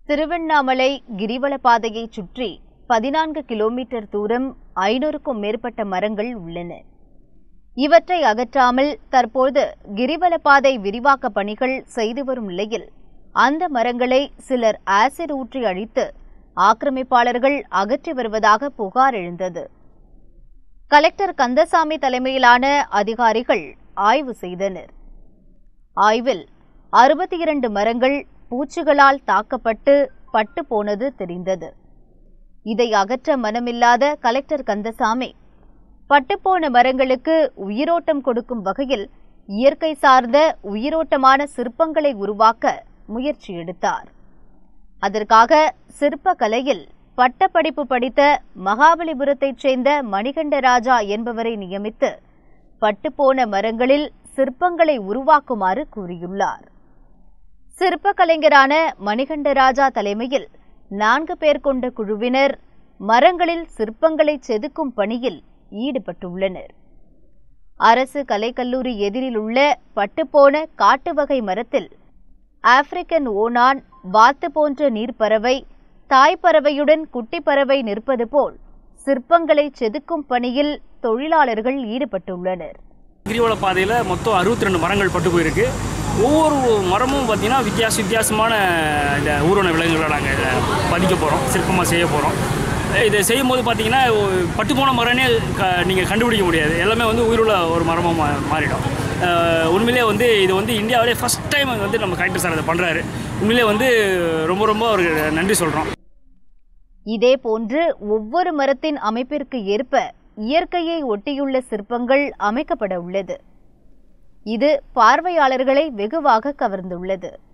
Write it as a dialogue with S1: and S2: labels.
S1: திருவண்ணாமலை கிரிவல பாதையை சுற்றி பதினான்கு கிலோமீட்டர் தூரம் ஐநூறுக்கும் மேற்பட்ட மரங்கள் உள்ளன இவற்றை அகற்றாமல் தற்போது கிரிவல பாதை விரிவாக்க பணிகள் செய்து வரும் நிலையில் அந்த மரங்களை சிலர் ஆசிட் ஊற்றி அழித்து ஆக்கிரமிப்பாளர்கள் அகற்றி வருவதாக புகார் எழுந்தது கலெக்டர் கந்தசாமி தலைமையிலான அதிகாரிகள் ஆய்வு செய்தனர் ஆய்வில் அறுபத்தி இரண்டு மரங்கள் பூச்சிகளால் தாக்கப்பட்டு பட்டு போனது தெரிந்தது இதை அகற்ற மனமில்லாத கலெக்டர் கந்தசாமி பட்டுப்போன மரங்களுக்கு உயிரோட்டம் கொடுக்கும் வகையில் இயற்கை சார்ந்த உயிரோட்டமான சிற்பங்களை உருவாக்க முயற்சி எடுத்தார் அதற்காக சிற்ப கலையில் பட்டப்படிப்பு படித்த மகாபலிபுரத்தைச் சேர்ந்த மணிகண்டராஜா என்பவரை நியமித்து பட்டுப்போன மரங்களில் சிற்பங்களை உருவாக்குமாறு கூறியுள்ளார் சிற்ப கலைஞரான மணிகண்டராஜா தலைமையில் நான்கு பேர் கொண்ட குழுவினர் மரங்களில் சிற்பங்களை செதுக்கும் பணியில் ஈடுபட்டுள்ளனர் அரசு கலைக்கல்லூரி எதிரில் உள்ள பட்டுப்போன காட்டு வகை மரத்தில் ஆப்பிரிக்கன் ஓனான் வாத்து போன்ற நீர்ப்பறவை தாய்ப்பறவையுடன் குட்டி பறவை நிற்பது போல் சிற்பங்களை செதுக்கும் பணியில் தொழிலாளர்கள் ஈடுபட்டுள்ளனர்
S2: கிரிவல பாதையில் மொத்தம் அறுபத்தி ரெண்டு மரங்கள் பட்டு போயிருக்கு ஒவ்வொரு மரமும் பார்த்தீங்கன்னா வித்தியாச வித்தியாசமான இந்த ஊர்வன விலங்குகளை நாங்கள் இதில் பதிக்க போகிறோம் சிற்பமாக செய்ய போகிறோம் இதை செய்யும்போது பார்த்தீங்கன்னா பட்டு போன மரனே க நீங்கள் கண்டுபிடிக்க முடியாது எல்லாமே வந்து உயிருள்ள ஒரு மரமாக மா மாறிடும் அஹ் உண்மையிலே வந்து இது வந்து இந்தியாவிலே ஃபஸ்ட் டைம் வந்து நம்ம கலெக்டர் சார் இதை பண்ணுறாரு உண்மையிலே வந்து ரொம்ப ரொம்ப அவருக்கு நன்றி சொல்கிறோம்
S1: இதேபோன்று ஒவ்வொரு மரத்தின் அமைப்பிற்கு ஏற்ப இயற்கையை ஒட்டியுள்ள சிற்பங்கள் அமைக்கப்பட உள்ளது இது பார்வையாளர்களை வெகுவாக கவர்ந்துள்ளது